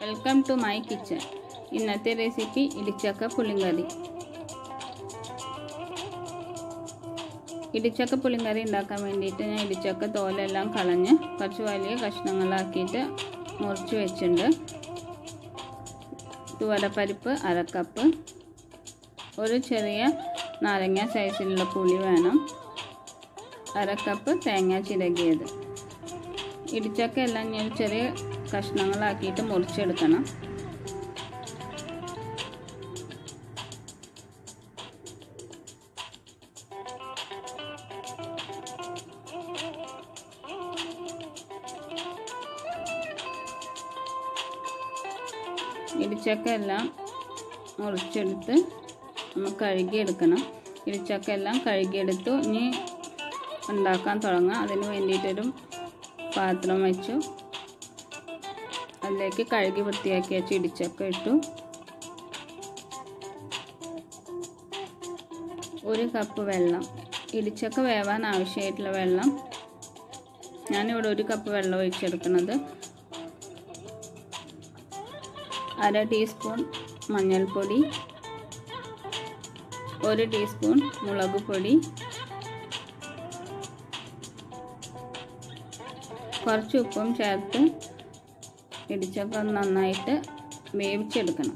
welcome to my kitchen ഇന്നത്തെ recipe ഇടിച്ചക്ക പുളിങ്കറി ഇടിച്ചക്ക പുളിങ്കറി ഉണ്ടാക്കാൻ വേണ്ടിയിട്ട് ഞാൻ ഇടിച്ചക്ക തോലെല്ലാം കളഞ്ഞ് കുറച്ച് വലിയ കഷ്ണങ്ങളാക്കിയിട്ട് മുറിച്ച് വെച്ചിട്ടുണ്ട് തുവരപ്പരിപ്പ് അരക്കപ്പ് ഒരു ചെറിയ നാരങ്ങ സൈസിലുള്ള പുളി വേണം അരക്കപ്പ് തേങ്ങ ചിരകിയത് ഇടിച്ചക്ക എല്ലാം ഞാൻ ചെറിയ കഷ്ണങ്ങളാക്കിയിട്ട് മുറിച്ചെടുക്കണം ഇടിച്ചക്ക എല്ലാം മുറിച്ചെടുത്ത് നമുക്ക് കഴുകിയെടുക്കണം ഇടിച്ചക്ക എല്ലാം കഴുകിയെടുത്തു ഇനി ഉണ്ടാക്കാൻ തുടങ്ങാം അതിന് വേണ്ടിയിട്ടൊരു പാത്രം വെച്ചു അതിലേക്ക് കഴുകി വൃത്തിയാക്കി വെച്ച് ഇടിച്ചക്ക ഇട്ടു ഒരു കപ്പ് വെള്ളം ഇടിച്ചക്ക വേവാൻ ആവശ്യമായിട്ടുള്ള വെള്ളം ഞാനിവിടെ ഒരു കപ്പ് വെള്ളം ഒഴിച്ചെടുക്കുന്നത് അര ടീസ്പൂൺ മഞ്ഞൾപ്പൊടി ഒരു ടീസ്പൂൺ മുളക് പൊടി കുറച്ച് ഉപ്പും ചേർത്ത് ഇടിച്ചൊക്കെ നന്നായിട്ട് വേവിച്ചെടുക്കണം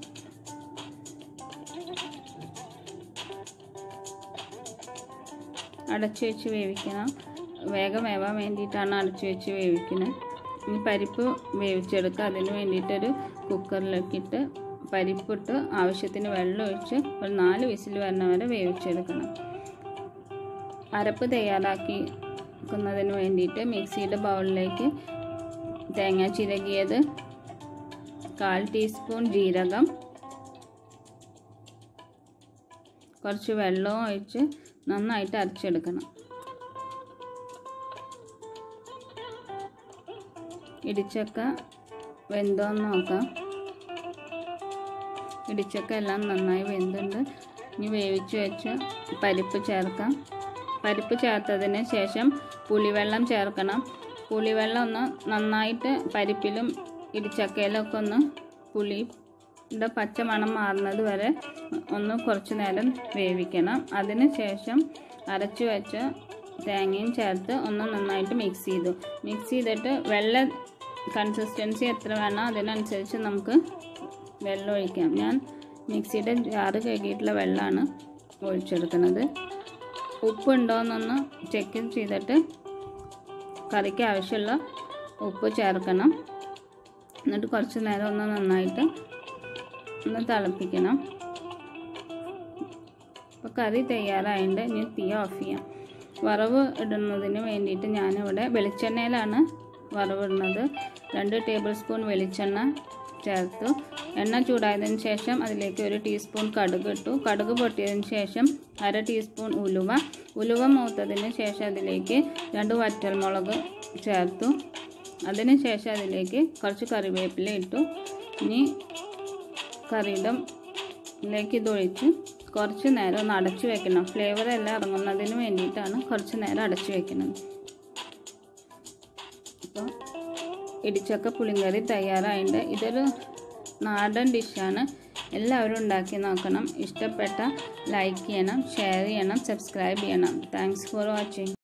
അടച്ചു വെച്ച് വേവിക്കണം വേഗം വേവാൻ വേണ്ടിയിട്ടാണ് അടച്ചു വെച്ച് വേവിക്കുന്നത് ഇനി പരിപ്പ് വേവിച്ചെടുക്കുക അതിന് വേണ്ടിയിട്ടൊരു കുക്കറിലേക്കിട്ട് പരിപ്പിട്ട് ആവശ്യത്തിന് വെള്ളം ഒഴിച്ച് ഒരു നാല് വിസിൽ വരുന്ന വരെ വേവിച്ചെടുക്കണം അരപ്പ് തയ്യാറാക്കി ക്കുന്നതിന് വേണ്ടിയിട്ട് മിക്സിയുടെ ബൗളിലേക്ക് തേങ്ങ ചിരകിയത് കാൽ ടീസ്പൂൺ ജീരകം കുറച്ച് വെള്ളവും ഒഴിച്ച് നന്നായിട്ട് അരച്ചെടുക്കണം ഇടിച്ചക്ക വെന്തോന്ന് നോക്കാം ഇടിച്ചക്ക എല്ലാം നന്നായി വെന്തുണ്ട് ഇനി വേവിച്ച് വെച്ച് പരിപ്പ് ചേർക്കാം പരിപ്പ് ചേർത്തതിന് ശേഷം പുളിവെള്ളം ചേർക്കണം പുളിവെള്ളം ഒന്ന് നന്നായിട്ട് പരിപ്പിലും ഇടിച്ചക്കയിലൊക്കെ ഒന്ന് പുളിയുടെ പച്ച മണം മാറുന്നത് വരെ ഒന്ന് കുറച്ച് നേരം വേവിക്കണം അതിന് ശേഷം അരച്ചു വെച്ച തേങ്ങയും ചേർത്ത് ഒന്ന് നന്നായിട്ട് മിക്സ് ചെയ്തു മിക്സ് ചെയ്തിട്ട് വെള്ള കൺസിസ്റ്റൻസി എത്ര വേണോ അതിനനുസരിച്ച് നമുക്ക് വെള്ളം ഒഴിക്കാം ഞാൻ മിക്സിയുടെ ജാറ് കഴുകിയിട്ടുള്ള വെള്ളമാണ് ഒഴിച്ചെടുക്കുന്നത് ഉപ്പ് ഉണ്ടോയെന്നൊന്ന് ചെക്ക് ചെയ്തിട്ട് കറിക്ക് ആവശ്യമുള്ള ഉപ്പ് ചേർക്കണം എന്നിട്ട് കുറച്ച് നേരം ഒന്ന് നന്നായിട്ട് ഒന്ന് തിളപ്പിക്കണം അപ്പോൾ കറി തയ്യാറായതുകൊണ്ട് ഇനി തീ ഓഫ് ചെയ്യാം വറവ് ഇടുന്നതിന് വേണ്ടിയിട്ട് ഞാനിവിടെ വെളിച്ചെണ്ണയിലാണ് വറവ് ഇടുന്നത് രണ്ട് ടേബിൾ സ്പൂൺ വെളിച്ചെണ്ണ ചേർത്തു എണ്ണ ചൂടായതിന് ശേഷം അതിലേക്ക് ഒരു ടീസ്പൂൺ കടുക് ഇട്ടു കടുക് പൊട്ടിയതിന് ശേഷം അര ടീസ്പൂൺ ഉലുവ ഉലുവ മൂത്തതിന് ശേഷം അതിലേക്ക് രണ്ട് വറ്റൽമുളക് ചേർത്തു അതിന് ശേഷം അതിലേക്ക് കുറച്ച് കറിവേപ്പില ഇട്ടു ഇനി കറിയുടെ ലേക്ക് ഇതൊഴിച്ച് കുറച്ച് നേരം ഒന്ന് അടച്ചു വെക്കണം ഫ്ലേവർ എല്ലാം ഇറങ്ങുന്നതിന് വേണ്ടിയിട്ടാണ് കുറച്ച് നേരം അടച്ചു വെക്കുന്നത് അപ്പോൾ ഇടിച്ചക്ക പുളിങ്കറി തയ്യാറായിട്ടുണ്ട് ഇതൊരു നാടൻ ഡിഷാണ് എല്ലാവരും ഉണ്ടാക്കി നോക്കണം ഇഷ്ടപ്പെട്ട ലൈക്ക് ചെയ്യണം ഷെയർ ചെയ്യണം സബ്സ്ക്രൈബ് ചെയ്യണം താങ്ക്സ് ഫോർ വാച്ചിങ്